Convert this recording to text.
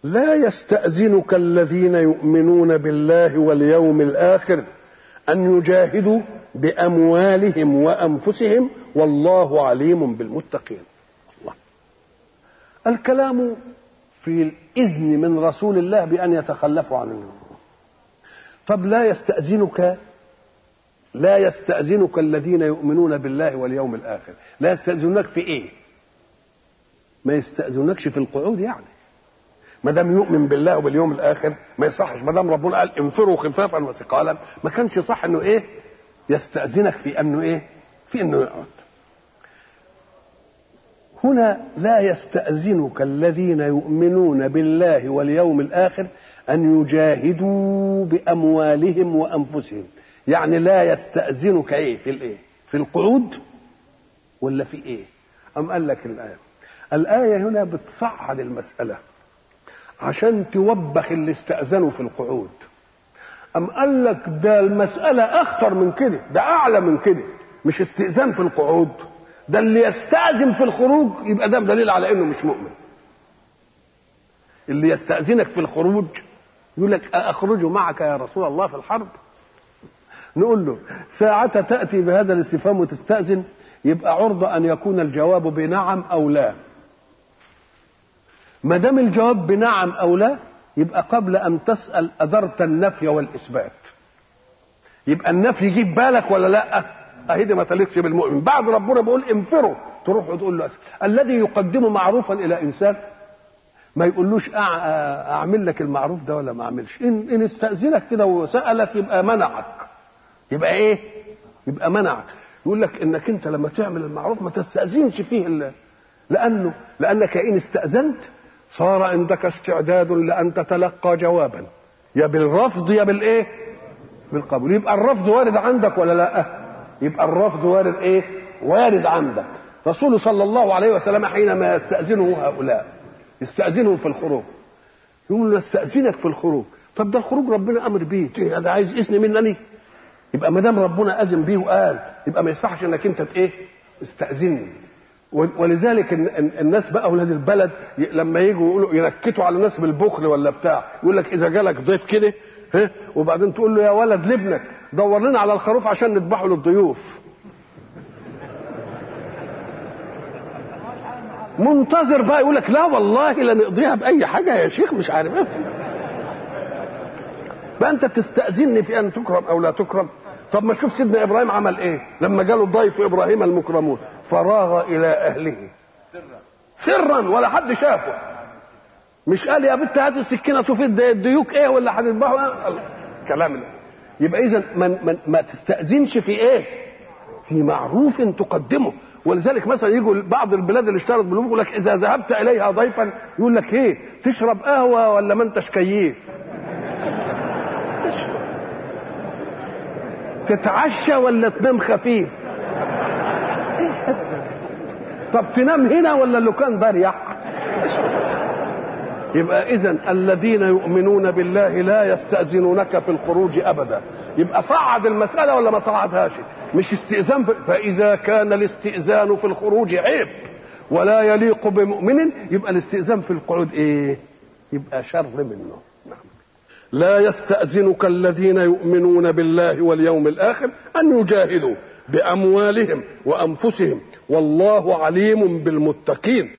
لا يستأذنك الذين يؤمنون بالله واليوم الآخر أن يجاهدوا بأموالهم وأنفسهم والله عليم بالمتقين الله الكلام في الإذن من رسول الله بأن يتخلفوا عن الله طب لا يستأذنك لا يستأذنك الذين يؤمنون بالله واليوم الآخر لا يستأذنك في إيه ما يستأذنكش في القعود يعني ما دام يؤمن بالله وباليوم الاخر ما يصحش ما دام ربنا قال انفروا خفافا وثقالا ما كانش صح انه ايه يستاذنك في انه ايه في انه يقعد هنا لا يستاذنك الذين يؤمنون بالله واليوم الاخر ان يجاهدوا باموالهم وانفسهم يعني لا يستاذنك ايه في الايه في القعود ولا في ايه ام قال لك الايه الايه هنا بتصعد المساله عشان توبخ اللي استأذنوا في القعود أم قال لك ده المسألة أخطر من كده ده أعلى من كده مش استئذان في القعود ده اللي يستأذن في الخروج يبقى ده دليل على إنه مش مؤمن اللي يستأذنك في الخروج يقول لك أخرج معك يا رسول الله في الحرب نقول له ساعة تأتي بهذا الاستفهام وتستأذن يبقى عرضة أن يكون الجواب بنعم أو لا ما دام الجواب بنعم او لا يبقى قبل ان تسال ادرت النفي والاثبات يبقى النفي يجيب بالك ولا لا اهي دي ما تليقش بالمؤمن بعد ربنا بيقول انفروا تروح وتقول له أسف. الذي يقدم معروفا الى انسان ما يقولوش اعمل لك المعروف ده ولا ما اعملش ان ان استاذنك كده وسالك يبقى منعك يبقى ايه يبقى منعك يقول لك انك انت لما تعمل المعروف ما تستاذنش فيه الله لانه لانك ان استاذنت صار عندك استعداد لان تتلقى جوابا يا بالرفض يا بالايه بالقبول يبقى الرفض وارد عندك ولا لا يبقى الرفض وارد ايه وارد عندك رسول صلى الله عليه وسلم حينما يستأذنه هؤلاء يستأذنهم في الخروج يقول له استأذنك في الخروج طب ده الخروج ربنا امر بيه هذا عايز اذن منني يبقى ما دام ربنا اذن بيه وقال يبقى ما يصحش انك انت ايه استأذني ولذلك الناس بقى اولاد البلد لما يجوا يقولوا ينكتوا على الناس بالبخل ولا بتاع يقول لك اذا جالك ضيف كده ها وبعدين تقول له يا ولد لابنك دور لنا على الخروف عشان نذبحه للضيوف منتظر بقى يقول لك لا والله لا نقضيها باي حاجه يا شيخ مش عارف ايه بقى انت تستاذني في ان تكرم او لا تكرم طب ما شوف سيدنا ابراهيم عمل ايه لما جاله ضيف ابراهيم المكرمون فراغ الى اهله سرا ولا حد شافه مش قال يا بنت هات السكينه شوف الديوك ايه ولا هتذبحوا كلام يبقى اذا ما, ما, ما تستاذنش في ايه في معروف تقدمه ولذلك مثلا يجوا بعض البلاد اللي اشترت بالملوك يقول لك اذا ذهبت اليها ضيفا يقول لك ايه تشرب قهوه ولا ما انتش كيف تتعشى ولا تنام خفيف طب تنام هنا ولا اللوكان بريح يبقى اذا الذين يؤمنون بالله لا يستاذنونك في الخروج ابدا يبقى صعد المساله ولا ما صعدهاش مش استئذان فاذا كان الاستئذان في الخروج عيب ولا يليق بمؤمن يبقى الاستئذان في القعود ايه يبقى شر منه لا يستأذنك الذين يؤمنون بالله واليوم الآخر أن يجاهدوا بأموالهم وأنفسهم والله عليم بالمتقين